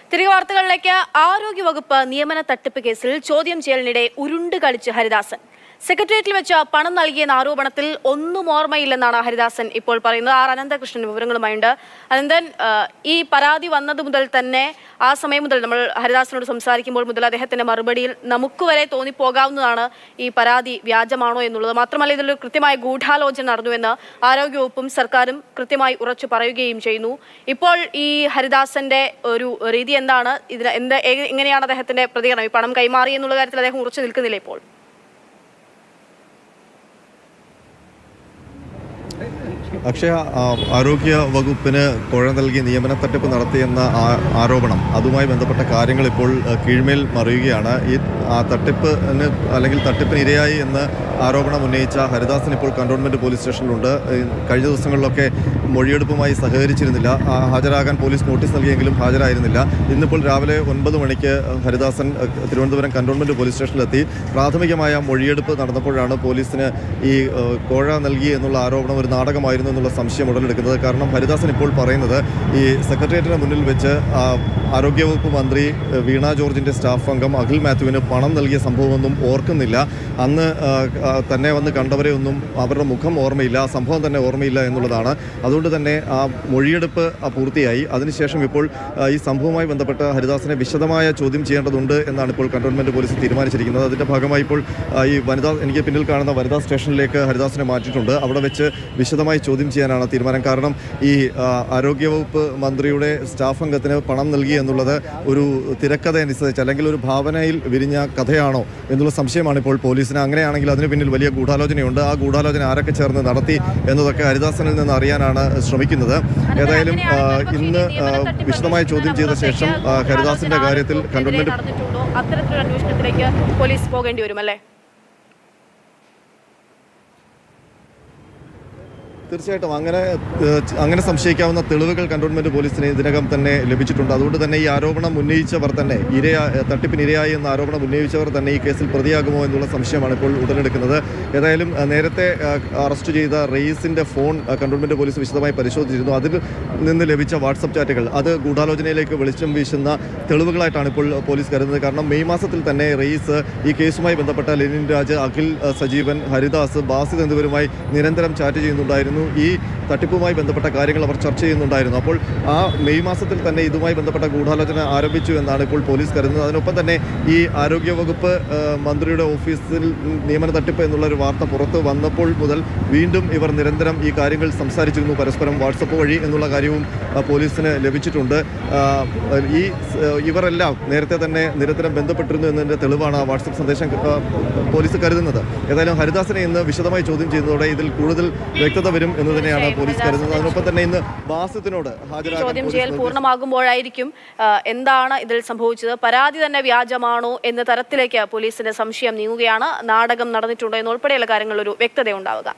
തിരികെ വാർത്തകളിലേക്ക് ആരോഗ്യവകുപ്പ് നിയമന തട്ടിപ്പ് കേസിൽ ചോദ്യം ചെയ്യലിനിടെ ഉരുണ്ട് കളിച്ച് ഹരിദാസൻ സെക്രട്ടേറിയറ്റിൽ വെച്ച് പണം നൽകിയെന്ന ആരോപണത്തിൽ ഒന്നും ഓർമ്മയില്ലെന്നാണ് ഹരിദാസൻ ഇപ്പോൾ പറയുന്നത് ആർ അനന്തകൃഷ്ണൻ വിവരങ്ങളുമായുണ്ട് അനന്തൻ ആ, ഈ പരാതി വന്നത് മുതൽ തന്നെ ആ സമയം മുതൽ നമ്മൾ ഹരിദാസനോട് സംസാരിക്കുമ്പോൾ മുതൽ അദ്ദേഹത്തിന്റെ മറുപടിയിൽ നമുക്ക് വരെ തോന്നിപ്പോകാവുന്നതാണ് ഈ പരാതി വ്യാജമാണോ എന്നുള്ളത് മാത്രമല്ല ഇതിലൊരു കൃത്യമായ ഗൂഢാലോചന നടന്നുവെന്ന് ആരോഗ്യവകുപ്പും സർക്കാരും കൃത്യമായി ഉറച്ചു പറയുകയും ചെയ്യുന്നു ഇപ്പോൾ ഈ ഹരിദാസന്റെ ഒരു രീതി എന്താണ് ഇതിന് എന്ത് എ- എങ്ങനെയാണ് അദ്ദേഹത്തിന്റെ പ്രതികരണം ഈ പണം കൈമാറി എന്നുള്ള കാര്യത്തിൽ അദ്ദേഹം ഉറച്ചു നിൽക്കുന്നില്ല ഇപ്പോൾ അക്ഷയ ആ, ആരോഗ്യ വകുപ്പിന് കുഴ നൽകി നിയമന തട്ടിപ്പ് നടത്തിയെന്ന ആ- ആരോപണം അതുമായി ബന്ധപ്പെട്ട കാര്യങ്ങൾ ഇപ്പോൾ ആ, കീഴ്മേൽ മറിയുകയാണ് ഈ ആ തട്ടിപ്പിന് അല്ലെങ്കിൽ തട്ടിപ്പിന് ഇരയായി എന്ന് ആരോപണം ഉന്നയിച്ച ഹരിദാസൻ ഇപ്പോൾ കണ്ടോൺമെന്റ് പോലീസ് സ്റ്റേഷനിലുണ്ട് ഈ കഴിഞ്ഞ ദിവസങ്ങളിലൊക്കെ മൊഴിയെടുപ്പുമായി സഹകരിച്ചിരുന്നില്ല ആ, ഹാജരാകാൻ പോലീസ് നോട്ടീസ് നൽകിയെങ്കിലും ഹാജരായിരുന്നില്ല ഇന്നിപ്പോൾ രാവിലെ ഒൻപത് മണിക്ക് ഹരിദാസൻ ആ, തിരുവനന്തപുരം കണ്ടോൺമെന്റ് പോലീസ് സ്റ്റേഷനിലെത്തി പ്രാഥമികമായ മൊഴിയെടുപ്പ് നടന്നപ്പോഴാണ് പോലീസിന് ഈ ആ, കോഴ നൽകി എന്നുള്ള ആരോപണം ഒരു നാടകമായിരുന്നു എന്നുള്ള സംശയം ഉടലെടുക്കുന്നത് കാരണം ഹരിദാസൻ ഇപ്പോൾ പറയുന്നത് ഈ സെക്രട്ടേറിയറ്റിന് മുന്നിൽ വെച്ച് ആ, ആരോഗ്യവകുപ്പ് മന്ത്രി ആ, വീണ ജോർജിന്റെ സ്റ്റാഫ് അംഗം അഖിൽ മാത്യുവിന് പണം നൽകിയ സംഭവമൊന്നും ഓർക്കുന്നില്ല അന്ന് ആ, ആ, തന്നെ വന്ന് കണ്ടവരെ ഒന്നും അവരുടെ മുഖം ഓർമ്മയില്ല ആ സംഭവം തന്നെ ഓർമ്മയില്ല എന്നുള്ളതാണ് അതുകൊണ്ട് തന്നെ ആ മൊഴിയെടുപ്പ് ആ, പൂർത്തിയായി അതിനുശേഷം ഇപ്പോൾ ആ, ഈ സംഭവവുമായി ബന്ധപ്പെട്ട് ഹരിദാസിനെ വിശദമായ ചോദ്യം ചെയ്യേണ്ടതുണ്ട് എന്നാണ് ഇപ്പോൾ കണ്ടോൺമെന്റ് പോലീസ് തീരുമാനിച്ചിരിക്കുന്നത് അതിന്റെ ഭാഗമായി ഇപ്പോൾ ആ, ഈ വനിതാ എനിക്ക് പിന്നിൽ കാണുന്ന വനിതാ സ്റ്റേഷനിലേക്ക് ഹരിദാസിനെ മാറ്റിയിട്ടുണ്ട് അവിടെ വെച്ച് വിശദമായി ചോദ്യം ചെയ്യാനാണ് തീരുമാനം കാരണം ഈ ആ, ആരോഗ്യവകുപ്പ് മന്ത്രിയുടെ സ്റ്റാഫ് അംഗത്തിന് പണം നൽകി എന്നുള്ളത് ഒരു തിരക്കഥ അനുസരിച്ച് അല്ലെങ്കിൽ ഒരു ഭാവനയിൽ വിരിഞ്ഞ കഥയാണോ എന്നുള്ള സംശയമാണ് ഇപ്പോൾ പോലീസിന് അങ്ങനെയാണെങ്കിൽ അതിന് പിന്നിൽ വലിയ ഗൂഢാലോചനയുണ്ട് ആ ഗൂഢാലോചന ആരൊക്കെ ചേർന്ന് നടത്തി എന്നതൊക്കെ ഹരിദാസനിൽ നിന്ന് അറിയാനാണ് ശ്രമിക്കുന്നത് ഏതായാലും ആ, ഇന്ന് ആ, വിശദമായ ചോദ്യം ചെയ്ത ശേഷം ആ, ഹരിദാസിന്റെ കാര്യത്തിൽ കണ്ടോൺമെന്റ് നടന്നിട്ടുണ്ടോ അത്തരത്തിലൊരു അന്വേഷണത്തിലേക്ക് പോലീസ് പോകേണ്ടി വരും അല്ലേ തീർച്ചയായിട്ടും അങ്ങനെ ഏഹ്, അങ്ങനെ സംശയിക്കാവുന്ന തെളിവുകൾ കണ്ടോൺമെന്റ് പോലീസിന് ഇതിനകം തന്നെ ലഭിച്ചിട്ടുണ്ട് അതുകൊണ്ട് തന്നെ ഈ ആരോപണം ഉന്നയിച്ചവർ തന്നെ ഇരയാ തട്ടിപ്പിന് ഇരയായി എന്ന ആരോപണം ഉന്നയിച്ചവർ തന്നെ ഈ കേസിൽ പ്രതിയാകുമോ എന്നുള്ള സംശയമാണ് ഇപ്പോൾ ഉടലെടുക്കുന്നത് ഏതായാലും ഏഹ്, നേരത്തെ ഏഹ്, അറസ്റ്റ് ചെയ്ത റെയ്സിന്റെ ഫോൺ ഏഹ്, കണ്ടോൺമെന്റ് പോലീസ് വിശദമായി പരിശോധിച്ചിരുന്നു അതിൽ നിന്ന് ലഭിച്ച വാട്സപ്പ് ചാറ്റുകൾ അത് ഗൂഢാലോചനയിലേക്ക് വെളിച്ചം വീശുന്ന തെളിവുകളായിട്ടാണ് ഇപ്പോൾ പോലീസ് കരുതുന്നത് കാരണം മെയ് മാസത്തിൽ തന്നെ റെയ്സ് ഈ കേസുമായി ബന്ധപ്പെട്ട ലെനിൻ രാജ് അഖിൽ ഏഹ്, സജീവൻ ഹരിദാസ് ബാസിദ് എന്നിവരുമായി നിരന്തരം ചാറ്റ് ചെയ്യുന്നുണ്ടായിരുന്നു ഈ തട്ടിപ്പുമായി ബന്ധപ്പെട്ട കാര്യങ്ങൾ അവർ ചർച്ച ചെയ്യുന്നുണ്ടായിരുന്നു അപ്പോൾ ആ മെയ് മാസത്തിൽ തന്നെ ഇതുമായി ബന്ധപ്പെട്ട ഗൂഢാലോചന ആരംഭിച്ചു എന്നാണ് ഇപ്പോൾ പോലീസ് കരുതുന്നത് അതിനൊപ്പം തന്നെ ഈ ആരോഗ്യവകുപ്പ് ഏഹ്, മന്ത്രിയുടെ ഓഫീസിൽ നിയമന തട്ടിപ്പ് എന്നുള്ള ഒരു വാർത്ത പുറത്ത് വന്നപ്പോൾ മുതൽ വീണ്ടും ഇവർ നിരന്തരം ഈ കാര്യങ്ങൾ സംസാരിച്ചിരുന്നു പരസ്പരം വാട്സപ്പ് വഴി എന്നുള്ള കാര്യവും ആ, പോലീസിന് ലഭിച്ചിട്ടുണ്ട് ആ, ഈ സ്- ഇവരെല്ലാം നേരത്തെ തന്നെ നിരന്തരം ബന്ധപ്പെട്ടിരുന്നു എന്നതിൻ്റെ തെളിവാണ് ആ വാട്സപ്പ് സന്ദേശം ആ, പോലീസ് കരുതുന്നത് ഏതായാലും ഹരിദാസിനെ ഇന്ന് വിശദമായി ചോദ്യം ചെയ്യുന്നതോടെ ഇതിൽ കൂടുതൽ വ്യക്തത വരും എന്ന് തന്നെയാണ് പോലീസ് കരുതുന്നത് അതിനൊപ്പം തന്നെ ഇന്ന് ബാസിത്തിനോട് ഈ ഹാജരാകാൻ ചോദ്യം പോലീസ് ചെയ്യൽ നിർദ്ദേശിച്ചു. പൂർണ്ണമാകുമ്പോഴായിരിക്കും ആ, എന്താണ് ഇതിൽ സംഭവിച്ചത് പരാതി തന്നെ വ്യാജമാണോ എന്ന തരത്തിലേക്ക് പോലീസിന്റെ സംശയം നീങ്ങുകയാണ് നാടകം നടന്നിട്ടുണ്ടോ എന്നുൾപ്പെടെയുള്ള കാര്യങ്ങളിൽ ഒരു വ്യക്തത ഉണ്ടാവുക